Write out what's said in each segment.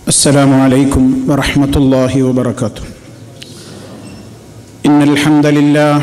السلام عليكم ورحمة الله وبركاته إن الحمد لله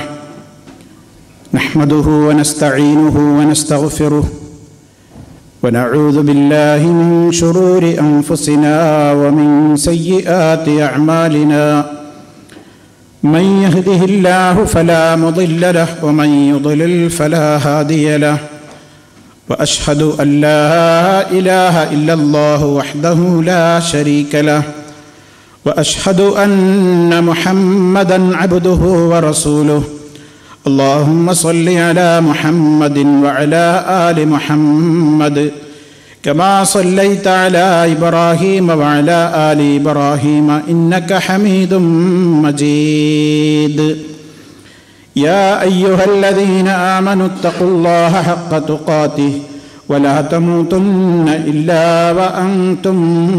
نحمده ونستعينه ونستغفره ونعوذ بالله من شرور أنفسنا ومن سيئات أعمالنا من يهده الله فلا مضل له ومن يضلل فلا هادي له واشهد ان لا اله الا الله وحده لا شريك له واشهد ان محمدا عبده ورسوله اللهم صل على محمد وعلى ال محمد كما صليت على ابراهيم وعلى ال ابراهيم انك حميد مجيد يا ايها الذين امنوا اتقوا الله حق تقاته ولا تموتن الا وانتم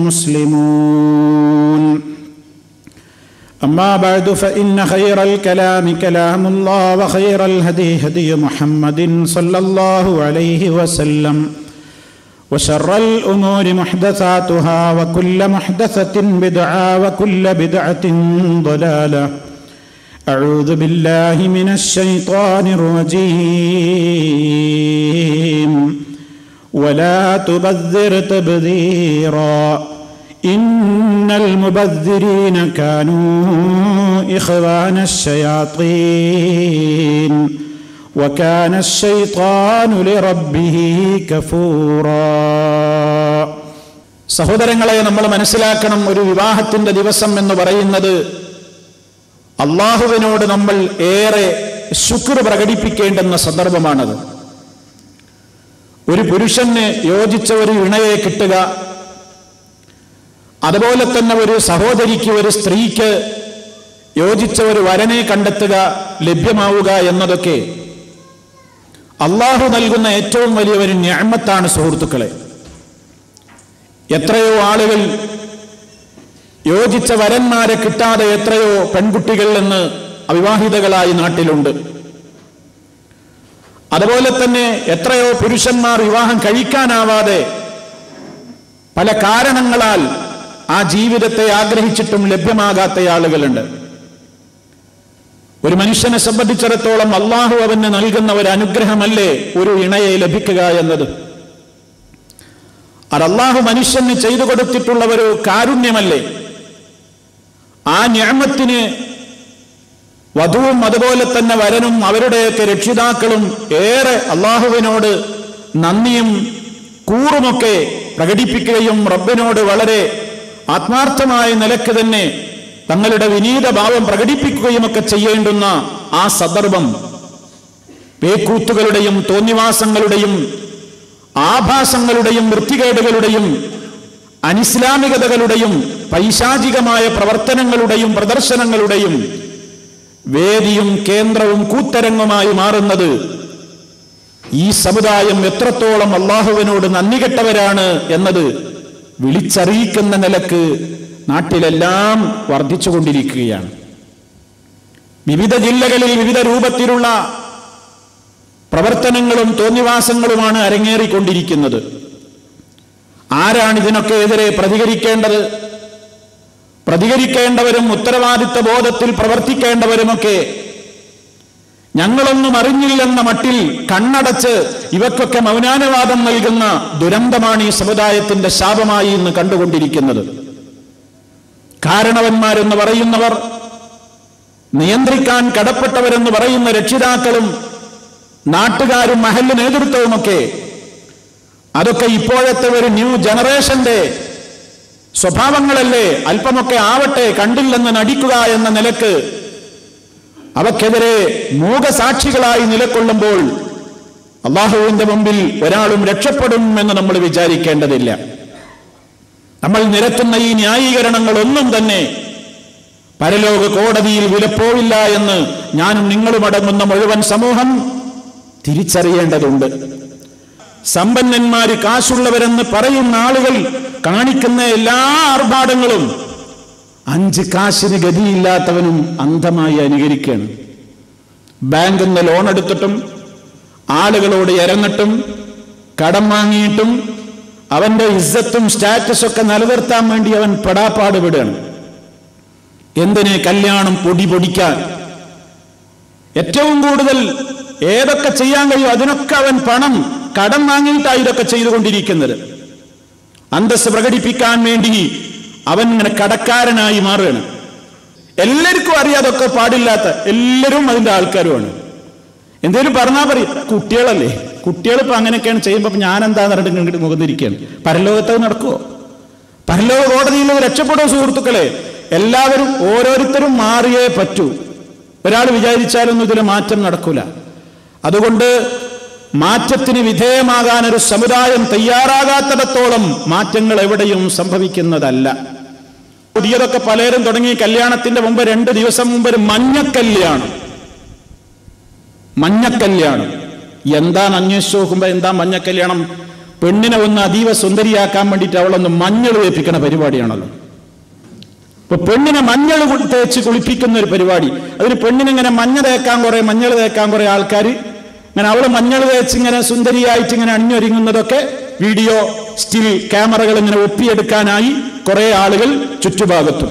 مسلمون اما بعد فان خير الكلام كلام الله وخير الهدي هدي محمد صلى الله عليه وسلم وشر الامور محدثاتها وكل محدثه بدعه وكل بدعه ضلاله أعوذ بالله من الشيطان الرجيم ولا تبذر تبذيرا إن المبذرين كانوا إخوان الشياطين وكان الشيطان لربه كفورا സഹോദരങ്ങളെ നമ്മൾ മനസ്സിലാക്കണം ഒരു വിവാഹത്തിന്റെ ദിവസം എന്ന് പറയുന്നത് അള്ളാഹുവിനോട് നമ്മൾ ഏറെ ശുക്ർ പ്രകടിപ്പിക്കേണ്ടുന്ന സന്ദർഭമാണത് ഒരു പുരുഷന് യോജിച്ച ഒരു ഇണയെ കിട്ടുക അതുപോലെ തന്നെ ഒരു സഹോദരിക്ക് ഒരു സ്ത്രീക്ക് യോജിച്ച ഒരു വരനെ കണ്ടെത്തുക ലഭ്യമാവുക എന്നതൊക്കെ അള്ളാഹു നൽകുന്ന ഏറ്റവും വലിയ ഒരു ഞാമത്താണ് സുഹൃത്തുക്കളെ എത്രയോ ആളുകൾ യോജിച്ച വരന്മാരെ കിട്ടാതെ എത്രയോ പെൺകുട്ടികൾ എന്ന് അവിവാഹിതകളായി നാട്ടിലുണ്ട് അതുപോലെ തന്നെ എത്രയോ പുരുഷന്മാർ വിവാഹം കഴിക്കാനാവാതെ പല കാരണങ്ങളാൽ ആ ജീവിതത്തെ ആഗ്രഹിച്ചിട്ടും ലഭ്യമാകാത്ത ആളുകളുണ്ട് ഒരു മനുഷ്യനെ സംബന്ധിച്ചിടത്തോളം അള്ളാഹു അവന് നൽകുന്ന ഒരു അനുഗ്രഹമല്ലേ ഒരു ഇണയെ ലഭിക്കുക എന്നത് അത് അള്ളാഹു മനുഷ്യന് ചെയ്തു കൊടുത്തിട്ടുള്ള ഒരു കാരുണ്യമല്ലേ ആ ഞാമത്തിന് വധുവും അതുപോലെ തന്നെ വരനും അവരുടെയൊക്കെ രക്ഷിതാക്കളും ഏറെ അള്ളാഹുവിനോട് നന്ദിയും കൂറുമൊക്കെ പ്രകടിപ്പിക്കുകയും റബ്ബിനോട് വളരെ ആത്മാർത്ഥമായ നിലക്ക് തന്നെ തങ്ങളുടെ വിനീത ഭാവം പ്രകടിപ്പിക്കുകയും ഒക്കെ ചെയ്യേണ്ടുന്ന ആ സന്ദർഭം പേക്കൂത്തുകളുടെയും തോന്നിവാസങ്ങളുടെയും ആഭാസങ്ങളുടെയും വൃത്തികേടുകളുടെയും അനിസ്ലാമികതകളുടെയും പൈശാചികമായ പ്രവർത്തനങ്ങളുടെയും പ്രദർശനങ്ങളുടെയും വേദിയും കേന്ദ്രവും കൂത്തരങ്ങുമായി മാറുന്നത് ഈ സമുദായം എത്രത്തോളം അള്ളാഹുവിനോട് നന്ദി കെട്ടവരാണ് എന്നത് വിളിച്ചറിയിക്കുന്ന നിലക്ക് നാട്ടിലെല്ലാം വർദ്ധിച്ചുകൊണ്ടിരിക്കുകയാണ് വിവിധ ജില്ലകളിൽ വിവിധ രൂപത്തിലുള്ള പ്രവർത്തനങ്ങളും തോന്നിവാസങ്ങളുമാണ് അരങ്ങേറിക്കൊണ്ടിരിക്കുന്നത് ആരാണ് ഇതിനൊക്കെ എതിരെ പ്രതികരിക്കേണ്ടത് പ്രതികരിക്കേണ്ടവരും ഉത്തരവാദിത്ത ബോധത്തിൽ പ്രവർത്തിക്കേണ്ടവരുമൊക്കെ ഞങ്ങളൊന്നും അറിഞ്ഞില്ലെന്ന മട്ടിൽ കണ്ണടച്ച് ഇവക്കൊക്കെ മൗനാനുവാദം നൽകുന്ന ദുരന്തമാണ് ഈ സമുദായത്തിന്റെ ശാപമായി ഇന്ന് കണ്ടുകൊണ്ടിരിക്കുന്നത് കാരണവന്മാരെന്ന് പറയുന്നവർ നിയന്ത്രിക്കാൻ കടപ്പെട്ടവരെന്ന് പറയുന്ന രക്ഷിതാക്കളും നാട്ടുകാരും മഹല് നേതൃത്വവുമൊക്കെ അതൊക്കെ ഇപ്പോഴത്തെ ഒരു ന്യൂ ജനറേഷന്റെ സ്വഭാവങ്ങളല്ലേ അല്പമൊക്കെ ആവട്ടെ കണ്ടില്ലെന്ന് നടിക്കുക എന്ന നിലക്ക് അവക്കെതിരെ മൂകസാക്ഷികളായി നിലകൊള്ളുമ്പോൾ അള്ളാഹുവിന്റെ മുമ്പിൽ ഒരാളും രക്ഷപ്പെടും എന്ന് നമ്മൾ വിചാരിക്കേണ്ടതില്ല നമ്മൾ നിരത്തുന്ന ഈ ന്യായീകരണങ്ങളൊന്നും തന്നെ പരലോക കോടതിയിൽ വിലപ്പോവില്ല എന്ന് ഞാനും നിങ്ങളും അടങ്ങുന്ന മുഴുവൻ സമൂഹം തിരിച്ചറിയേണ്ടതുണ്ട് സമ്പന്നന്മാര് കാശുള്ളവരെന്ന് പറയുന്ന ആളുകൾ കാണിക്കുന്ന എല്ലാ ആർഭാടങ്ങളും അഞ്ച് കാശിന് ഗതിയില്ലാത്തവനും അന്ധമായി അനുകരിക്കുകയാണ് ബാങ്കിൽ നിന്ന് ലോൺ എടുത്തിട്ടും ആളുകളോട് ഇരന്നിട്ടും കടം വാങ്ങിയിട്ടും അവന്റെ ഇസ്സത്തും സ്റ്റാറ്റസും ഒക്കെ നിലനിർത്താൻ വേണ്ടി അവൻ പെടാപ്പാട് വിടുകയാണ് എന്തിന് കല്യാണം പൊടി പൊടിക്കാൻ ഏറ്റവും കൂടുതൽ ഏതൊക്കെ ചെയ്യാൻ കഴിയും അതിനൊക്കെ അവൻ പണം കടം വാങ്ങിയിട്ടാണ് ഇതൊക്കെ ചെയ്തുകൊണ്ടിരിക്കുന്നത് അന്തസ് പ്രകടിപ്പിക്കാൻ വേണ്ടി അവൻ ഇങ്ങനെ കടക്കാരനായി മാറുകയാണ് എല്ലാവർക്കും അറിയാതൊക്കെ പാടില്ലാത്ത എല്ലാവരും അതിന്റെ ആൾക്കാരുമാണ് എന്തേലും പറഞ്ഞാൽ പറയും കുട്ടികളല്ലേ കുട്ടികൾ ഇപ്പൊ അങ്ങനെയൊക്കെയാണ് ചെയ്യുമ്പോൾ ഇപ്പൊ ഞാൻ എന്താ പറഞ്ഞിട്ട് ഇങ്ങോട്ട് മുഖത്തിരിക്കുകയാണ് പരലോകത്ത് നടക്കുമോ പരലോക കോടതിയിൽ നിന്ന് രക്ഷപ്പെടുമോ സുഹൃത്തുക്കളെ എല്ലാവരും ഓരോരുത്തരും മാറിയേ പറ്റൂ ഒരാൾ വിചാരിച്ചാലൊന്നും ഇതിൽ മാറ്റം നടക്കൂല അതുകൊണ്ട് മാറ്റത്തിന് വിധേയമാകാൻ ഒരു സമുദായം തയ്യാറാകാത്തിടത്തോളം മാറ്റങ്ങൾ എവിടെയും സംഭവിക്കുന്നതല്ല പുതിയതൊക്കെ പലരും തുടങ്ങി കല്യാണത്തിന്റെ മുമ്പ് രണ്ട് ദിവസം മുമ്പ് ഒരു മഞ്ഞക്കല്യാണം മഞ്ഞക്കല്യാണം എന്താണ് അന്വേഷിച്ച് നോക്കുമ്പോ എന്താ മഞ്ഞക്കല്യാണം പെണ്ണിനെ ഒന്ന് അതീവ സുന്ദരിയാക്കാൻ വേണ്ടിയിട്ട് അവളൊന്ന് മഞ്ഞൾ വേപ്പിക്കണ പരിപാടിയാണല്ലോ ഇപ്പൊ പെണ്ണിനെ മഞ്ഞൾ കു- തേച്ച് കുളിപ്പിക്കുന്ന ഒരു പരിപാടി അതിന് പെണ്ണിനിങ്ങനെ മഞ്ഞ തേക്കാൻ കുറെ മഞ്ഞൾ തേക്കാൻ കുറെ ആൾക്കാർ ഇങ്ങനെ അവള് മഞ്ഞൾ തേച്ച് ഇങ്ങനെ സുന്ദരിയായിട്ട് ഇങ്ങനെ അണിഞ്ഞൊരുങ്ങുന്നതൊക്കെ വീഡിയോ സ്റ്റിൽ ക്യാമറകൾ ഇങ്ങനെ ഒപ്പിയെടുക്കാനായി കുറെ ആളുകൾ ചുറ്റുഭാഗത്തും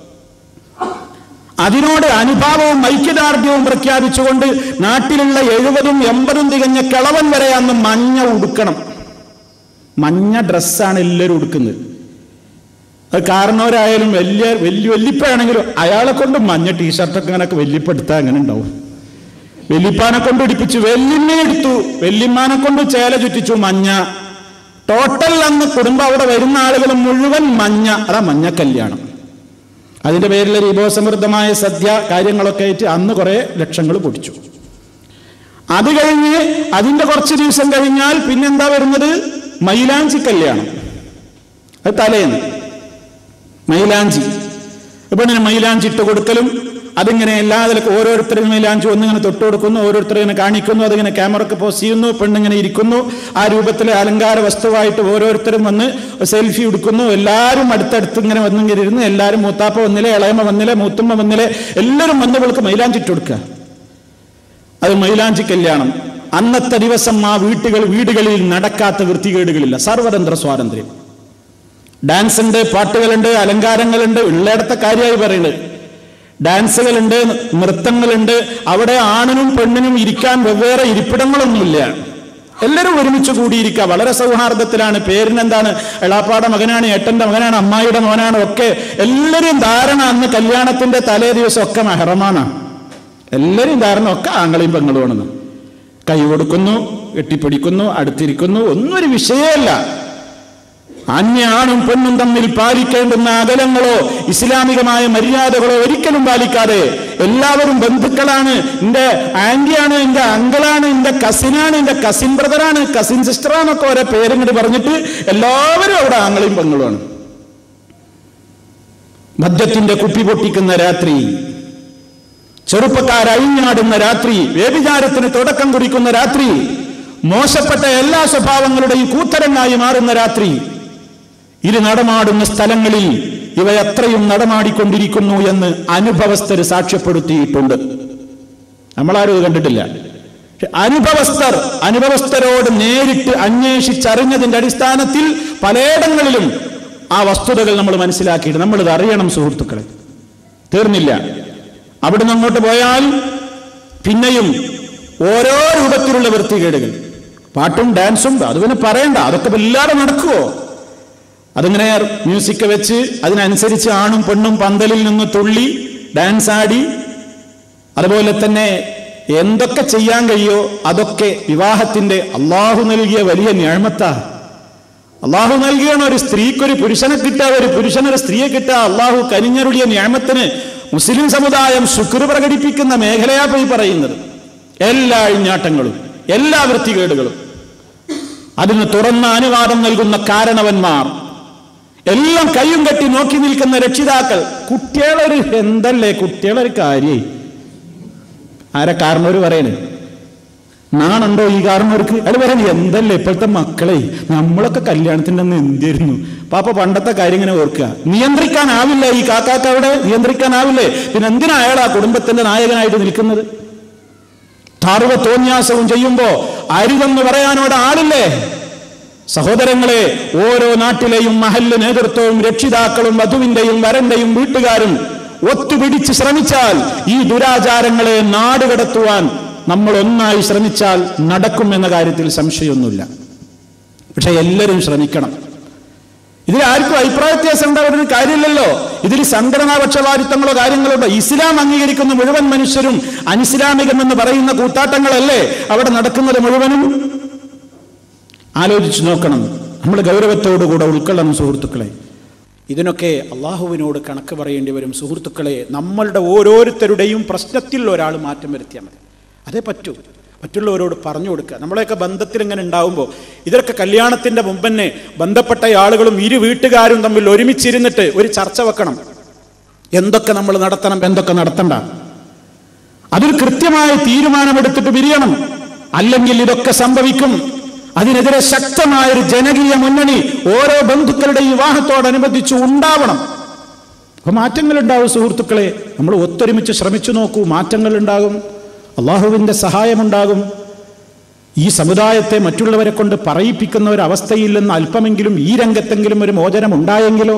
അതിനോട് അനുഭാവവും ഐക്യദാർഢ്യവും പ്രഖ്യാപിച്ചുകൊണ്ട് നാട്ടിലുള്ള എഴുപതും എൺപതും തികഞ്ഞ കിളവൻ വരെ അന്ന് മഞ്ഞ ഉടുക്കണം മഞ്ഞ ഡ്രസ്സാണ് എല്ലാവരും ഉടുക്കുന്നത് അത് കാരണവരായാലും വലിയ വലിയ വല്യപ്പയാണെങ്കിലും അയാളെ കൊണ്ട് മഞ്ഞ ടീഷർട്ടൊക്കെ ഇങ്ങനെ വല്യപ്പെടുത്താൻ അങ്ങനെ ഉണ്ടാവും വല്യപ്പാനെ കൊണ്ട് ഇടിപ്പിച്ചു വെല്ലിമ്മ എടുത്തു വെല്ലിമ്മാനെ കൊണ്ട് ചേല ചുറ്റിച്ചു മഞ്ഞ ടോട്ടൽ അന്ന് കുടുംബം അവിടെ വരുന്ന ആളുകൾ മുഴുവൻ മഞ്ഞ അതാ മഞ്ഞ കല്യാണം അതിന്റെ പേരിൽ ഒരു വിഭവസമൃദ്ധമായ സദ്യ കാര്യങ്ങളൊക്കെ ആയിട്ട് അന്ന് കുറെ ലക്ഷങ്ങൾ പൊടിച്ചു അത് കഴിഞ്ഞ് അതിന്റെ കുറച്ച് ദിവസം കഴിഞ്ഞാൽ പിന്നെന്താ വരുന്നത് മൈലാഞ്ചി കല്യാണം അത് തലേന്ന് മൈലാഞ്ചി ഇപ്പൊ ഇങ്ങനെ മൈലാഞ്ചി ഇട്ട് കൊടുക്കലും അതിങ്ങനെ എല്ലാ അതിലൊക്കെ ഓരോരുത്തരും മൈലാഞ്ചി ഒന്നിങ്ങനെ തൊട്ട് കൊടുക്കുന്നു ഓരോരുത്തരും ഇങ്ങനെ കാണിക്കുന്നു അതിങ്ങനെ ക്യാമറക്ക് പോസ്റ്റ് ചെയ്യുന്നു പെണ്ണിങ്ങനെ ഇരിക്കുന്നു ആ രൂപത്തിലെ അലങ്കാര വസ്തുവായിട്ട് ഓരോരുത്തരും വന്ന് സെൽഫി എടുക്കുന്നു എല്ലാവരും അടുത്തടുത്ത് ഇങ്ങനെ വന്നിങ്ങനെ ഇരുന്ന് എല്ലാവരും മൂത്താപ്പ വന്നില്ലേ ഇളയമ്മ വന്നില്ലേ മൂത്തുമ്മ വന്നില്ലേ എല്ലാവരും വന്ന് ഇവൾക്ക് മൈലാഞ്ചി ഇട്ട് കൊടുക്കുക അത് മൈലാഞ്ചി കല്യാണം അന്നത്തെ ദിവസം ആ വീട്ടുകൾ വീടുകളിൽ നടക്കാത്ത വൃത്തികേടുകളില്ല സർവതന്ത്ര സ്വാതന്ത്ര്യം ഡാൻസ് ഉണ്ട് പാട്ടുകളുണ്ട് അലങ്കാരങ്ങളുണ്ട് ഉള്ളിടത്തെ കാര്യമായി പറയുന്നത് ഡാൻസുകളുണ്ട് നൃത്തങ്ങളുണ്ട് അവിടെ ആണിനും പെണ്ണിനും ഇരിക്കാൻ വെവ്വേറെ ഇരിപ്പിടങ്ങളൊന്നുമില്ല എല്ലാവരും ഒരുമിച്ച് കൂടിയിരിക്കുക വളരെ സൗഹാർദ്ദത്തിലാണ് പേരിനെന്താണ് എളാപ്പാടെ മകനാണ് ഏട്ടന്റെ മകനാണ് അമ്മായിയുടെ മോനാണ് ഒക്കെ എല്ലാവരും ധാരണ അന്ന് കല്യാണത്തിന്റെ തലേ ദിവസം ഒക്കെ മെഹറമാണ് എല്ലാവരും ധാരണ ഒക്കെ ആങ്ങളെയും പെങ്ങളുമാണെന്ന് കൈ കൊടുക്കുന്നു കെട്ടിപ്പിടിക്കുന്നു അടുത്തിരിക്കുന്നു ഒന്നും ഒരു വിഷയമല്ല അന്യ ആണും പെണ്ണും തമ്മിൽ പാലിക്കേണ്ടുന്ന അകലങ്ങളോ ഇസ്ലാമികമായ മര്യാദകളോ ഒരിക്കലും പാലിക്കാതെ എല്ലാവരും ബന്ധുക്കളാണ് എന്റെ ആന്റിയാണ് എന്റെ അങ്കിളാണ് എന്റെ കസിനാണ് എന്റെ കസിൻ ബ്രദറാണ് കസിൻ സിസ്റ്ററാന്നൊക്കെ ഓരോ പേരിങ്ങോട്ട് പറഞ്ഞിട്ട് എല്ലാവരും അവിടെ ആങ്ങളെയും പെങ്ങളുമാണ് മദ്യത്തിന്റെ കുപ്പി പൊട്ടിക്കുന്ന രാത്രി ചെറുപ്പക്കാർ അഴിഞ്ഞാടുന്ന രാത്രി വ്യഭിചാരത്തിന് തുടക്കം കുറിക്കുന്ന രാത്രി മോശപ്പെട്ട എല്ലാ സ്വഭാവങ്ങളുടെയും കൂത്തരങ്ങായി മാറുന്ന രാത്രി ഇരു നടമാടുന്ന സ്ഥലങ്ങളിൽ ഇവ എത്രയും നടമാടിക്കൊണ്ടിരിക്കുന്നു എന്ന് അനുഭവസ്ഥർ സാക്ഷ്യപ്പെടുത്തിയിട്ടുണ്ട് നമ്മളാരും ഇത് കണ്ടിട്ടില്ല പക്ഷെ അനുഭവസ്ഥർ അനുഭവസ്ഥരോട് നേരിട്ട് അന്വേഷിച്ചറിഞ്ഞതിന്റെ അടിസ്ഥാനത്തിൽ പലയിടങ്ങളിലും ആ വസ്തുതകൾ നമ്മൾ മനസ്സിലാക്കിയിട്ട് നമ്മൾ ഇത് അറിയണം സുഹൃത്തുക്കളെ തീർന്നില്ല അവിടുന്ന് അങ്ങോട്ട് പോയാൽ പിന്നെയും ഓരോ രൂപത്തിലുള്ള വൃത്തികേടുകൾ പാട്ടും ഡാൻസും അത് പിന്നെ പറയണ്ട അതൊക്കെ വല്ലാതെ നടക്കുവോ അതിങ്ങനെ മ്യൂസിക് വെച്ച് അതിനനുസരിച്ച് ആണും പെണ്ണും പന്തലിൽ നിന്ന് തുള്ളി ഡാൻസ് ആടി അതുപോലെ തന്നെ എന്തൊക്കെ ചെയ്യാൻ കഴിയോ അതൊക്കെ വിവാഹത്തിന്റെ അള്ളാഹു നൽകിയ വലിയ ഞാഴ്മത്താ അള്ളാഹു നൽകിയാണ് ഒരു സ്ത്രീക്ക് ഒരു പുരുഷനെ കിട്ടുക ഒരു പുരുഷനൊരു സ്ത്രീയെ കിട്ടുക അള്ളാഹു കനിഞ്ഞരുളിയ ഞാമത്തിന് മുസ്ലിം സമുദായം ശുക്ർ പ്രകടിപ്പിക്കുന്ന മേഖലയാ പോയി പറയുന്നത് എല്ലാ അഴിഞ്ഞാട്ടങ്ങളും എല്ലാ വൃത്തികേടുകളും അതിന് തുറന്ന അനുവാദം നൽകുന്ന കാരണവന്മാർ എല്ലാം കയ്യും കെട്ടി നോക്കി നിൽക്കുന്ന രക്ഷിതാക്കൾ കുട്ടികളൊരു എന്തല്ലേ കുട്ടികളൊരു കാര്യേ ആരെ കാരണവര് പറയണേ നാണുണ്ടോ ഈ കാരണവർക്ക് അയാൾ പറയാൻ എന്തല്ലേ ഇപ്പോഴത്തെ മക്കളെ നമ്മളൊക്കെ കല്യാണത്തിന്റെ അന്ന് എന്തിരുന്നു പാപ്പ പണ്ടത്തെ കാര്യം ഇങ്ങനെ ഓർക്കുക നിയന്ത്രിക്കാനാവില്ല ഈ കാക്കാക്ക് അവിടെ നിയന്ത്രിക്കാനാവില്ലേ പിന്നെ എന്തിനാ അയാൾ ആ കുടുംബത്തിന്റെ നായകനായിട്ട് നിൽക്കുന്നത് താർവ തോന്യാസവും ചെയ്യുമ്പോ അരുതെന്ന് പറയാനോട് ആളില്ലേ സഹോദരങ്ങളെ ഓരോ നാട്ടിലെയും മഹല്ല് നേതൃത്വവും രക്ഷിതാക്കളും വധുവിന്റെയും വരന്റെയും വീട്ടുകാരും ഒത്തുപിടിച്ച് ശ്രമിച്ചാൽ ഈ ദുരാചാരങ്ങളെ നാടുകടത്തുവാൻ നമ്മൾ ഒന്നായി ശ്രമിച്ചാൽ നടക്കും എന്ന കാര്യത്തിൽ സംശയമൊന്നുമില്ല പക്ഷെ എല്ലാവരും ശ്രമിക്കണം ഇതിൽ ആർക്കും അഭിപ്രായ വ്യത്യാസം ഉണ്ടാവുന്ന കാര്യമില്ലല്ലോ ഇതിൽ സംഘടനാ പക്ഷപാതിത്വങ്ങളോ കാര്യങ്ങളോ ഉണ്ടോ ഇസ്ലാം അംഗീകരിക്കുന്ന മുഴുവൻ മനുഷ്യരും അനിസ്ലാമികമെന്ന് പറയുന്ന കൂട്ടാട്ടങ്ങളല്ലേ അവിടെ നടക്കുന്നത് മുഴുവനും ആലോചിച്ച് നോക്കണം നമ്മൾ ഗൗരവത്തോടുകൂടെ ഉൾക്കൊള്ളണം സുഹൃത്തുക്കളെ ഇതിനൊക്കെ അള്ളാഹുവിനോട് കണക്ക് പറയേണ്ടി വരും സുഹൃത്തുക്കളെ നമ്മളുടെ ഓരോരുത്തരുടെയും പ്രശ്നത്തിൽ ഒരാൾ മാറ്റം വരുത്തിയാൽ മതി അതേ പറ്റൂ മറ്റുള്ളവരോട് പറഞ്ഞു കൊടുക്കുക നമ്മളെയൊക്കെ ബന്ധത്തിൽ ഇങ്ങനെ ഉണ്ടാവുമ്പോൾ ഇതൊക്കെ കല്യാണത്തിന്റെ മുമ്പ് തന്നെ ബന്ധപ്പെട്ട ആളുകളും ഇരു വീട്ടുകാരും തമ്മിൽ ഒരുമിച്ചിരുന്നിട്ട് ഒരു ചർച്ച വെക്കണം എന്തൊക്കെ നമ്മൾ നടത്തണം എന്തൊക്കെ നടത്തണ്ട അതിൽ കൃത്യമായ തീരുമാനമെടുത്തിട്ട് പിരിയണം അല്ലെങ്കിൽ ഇതൊക്കെ സംഭവിക്കും അതിനെതിരെ ശക്തമായ ഒരു ജനകീയ മുന്നണി ഓരോ ബന്ധുക്കളുടെ വിവാഹത്തോടനുബന്ധിച്ച് ഉണ്ടാവണം അപ്പൊ മാറ്റങ്ങൾ ഉണ്ടാവും സുഹൃത്തുക്കളെ നമ്മൾ ഒത്തൊരുമിച്ച് ശ്രമിച്ചു നോക്കൂ മാറ്റങ്ങൾ ഉണ്ടാകും അള്ളാഹുവിന്റെ സഹായമുണ്ടാകും ഈ സമുദായത്തെ മറ്റുള്ളവരെ കൊണ്ട് പറയിപ്പിക്കുന്ന ഒരു അവസ്ഥയിൽ നിന്ന് അല്പമെങ്കിലും ഈ രംഗത്തെങ്കിലും ഒരു മോചനം ഉണ്ടായെങ്കിലോ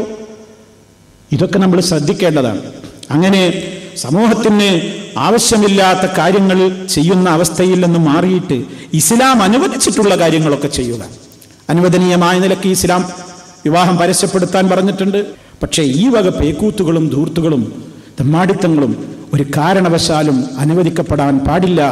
ഇതൊക്കെ നമ്മൾ ശ്രദ്ധിക്കേണ്ടതാണ് അങ്ങനെ സമൂഹത്തിന് ആവശ്യമില്ലാത്ത കാര്യങ്ങൾ ചെയ്യുന്ന അവസ്ഥയിൽ നിന്ന് മാറിയിട്ട് ഇസ്ലാം അനുവദിച്ചിട്ടുള്ള കാര്യങ്ങളൊക്കെ ചെയ്യുക അനുവദനീയമായ നിലയ്ക്ക് ഇസ്ലാം വിവാഹം പരസ്യപ്പെടുത്താൻ പറഞ്ഞിട്ടുണ്ട് പക്ഷേ ഈ വക പേക്കൂത്തുകളും ധൂർത്തുകളും തെമ്മാടിത്തങ്ങളും ഒരു കാരണവശാലും അനുവദിക്കപ്പെടാൻ പാടില്ല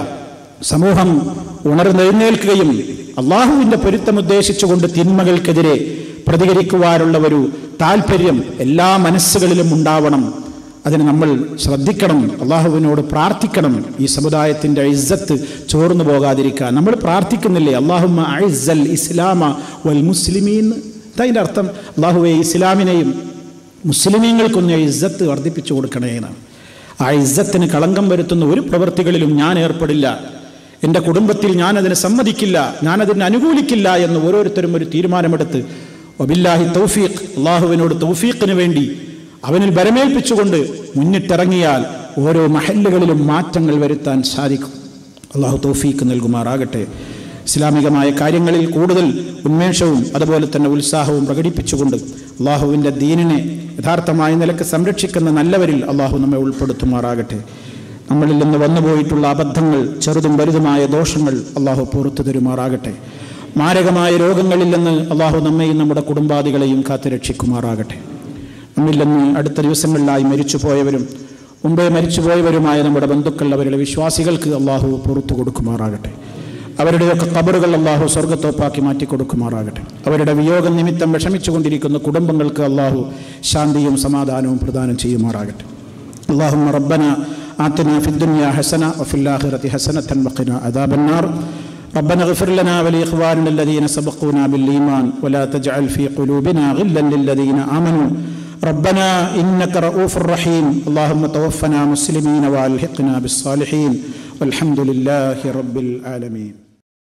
സമൂഹം ഉണർന്നെഴുന്നേൽക്കുകയും അള്ളാഹുവിന്റെ പൊരുത്തം ഉദ്ദേശിച്ചുകൊണ്ട് തിന്മകൾക്കെതിരെ പ്രതികരിക്കുവാനുള്ള ഒരു താല്പര്യം എല്ലാ മനസ്സുകളിലും ഉണ്ടാവണം അതിന് നമ്മൾ ശ്രദ്ധിക്കണം അള്ളാഹുവിനോട് പ്രാർത്ഥിക്കണം ഈ സമുദായത്തിന്റെ ഇസ്സത്ത് ചോർന്നു പോകാതിരിക്കാൻ നമ്മൾ പ്രാർത്ഥിക്കുന്നില്ലേ അള്ളാഹുമ്മ ഐസൽ ഇസ്ലാമ വൽ മുസ്ലിമീൻ അതിൻ്റെ അർത്ഥം അള്ളാഹുവെ ഇസ്ലാമിനെയും മുസ്ലിമീങ്ങൾക്കൊന്ന് ഇസ്സത്ത് വർദ്ധിപ്പിച്ചു കൊടുക്കണേ എന്നാണ് ആ ഇസ്സത്തിന് കളങ്കം വരുത്തുന്ന ഒരു പ്രവൃത്തികളിലും ഞാൻ ഏർപ്പെടില്ല എൻ്റെ കുടുംബത്തിൽ ഞാനതിന് സമ്മതിക്കില്ല ഞാനതിന് അനുകൂലിക്കില്ല എന്ന് ഓരോരുത്തരും ഒരു തീരുമാനമെടുത്ത് ഒബില്ലാഹി തൗഫീഖ് അള്ളാഹുവിനോട് തൗഫീഖിന് വേണ്ടി അവനിൽ ബരമേൽപ്പിച്ചുകൊണ്ട് മുന്നിട്ടിറങ്ങിയാൽ ഓരോ മഹല്ലുകളിലും മാറ്റങ്ങൾ വരുത്താൻ സാധിക്കും അള്ളാഹു തൗഫീഖ് നൽകുമാറാകട്ടെ ഇസ്ലാമികമായ കാര്യങ്ങളിൽ കൂടുതൽ ഉന്മേഷവും അതുപോലെ തന്നെ ഉത്സാഹവും പ്രകടിപ്പിച്ചുകൊണ്ട് അള്ളാഹുവിൻ്റെ ദീനിനെ യഥാർത്ഥമായ നിലക്ക് സംരക്ഷിക്കുന്ന നല്ലവരിൽ അള്ളാഹു നമ്മെ ഉൾപ്പെടുത്തുമാറാകട്ടെ നമ്മളിൽ നിന്ന് വന്നുപോയിട്ടുള്ള അബദ്ധങ്ങൾ ചെറുതും വലുതുമായ ദോഷങ്ങൾ അള്ളാഹു പുറത്തു തരുമാറാകട്ടെ മാരകമായ രോഗങ്ങളിൽ നിന്ന് അള്ളാഹു നമ്മെയും നമ്മുടെ കുടുംബാദികളെയും കാത്തു രക്ഷിക്കുമാറാകട്ടെ നമ്മിൽ നിന്ന് അടുത്ത ദിവസങ്ങളിലായി മരിച്ചുപോയവരും മുമ്പേ മരിച്ചുപോയവരുമായ നമ്മുടെ ബന്ധുക്കൾ അവരുടെ വിശ്വാസികൾക്ക് അള്ളാഹു പുറത്തു കൊടുക്കുമാറാകട്ടെ അവരുടെയൊക്കെ കബറുകൾ അള്ളാഹു സ്വർഗത്തോപ്പാക്കി മാറ്റി കൊടുക്കുമാറാകട്ടെ അവരുടെ വിയോഗം നിമിത്തം വിഷമിച്ചുകൊണ്ടിരിക്കുന്ന കുടുംബങ്ങൾക്ക് അള്ളാഹു ശാന്തിയും സമാധാനവും പ്രദാനം ചെയ്യുമാറാകട്ടെ اللهم ربنا آتنا في الدنيا حسنة وفي الآخرة حسنة وقنا عذاب النار ربنا اغفر لنا ولإخواننا الذين سبقونا بالإيمان ولا تجعل في قلوبنا غلا للذين آمنوا ربنا إنك رؤوف رحيم اللهم توفنا مسلمين وألحقنا بالصالحين والحمد لله رب العالمين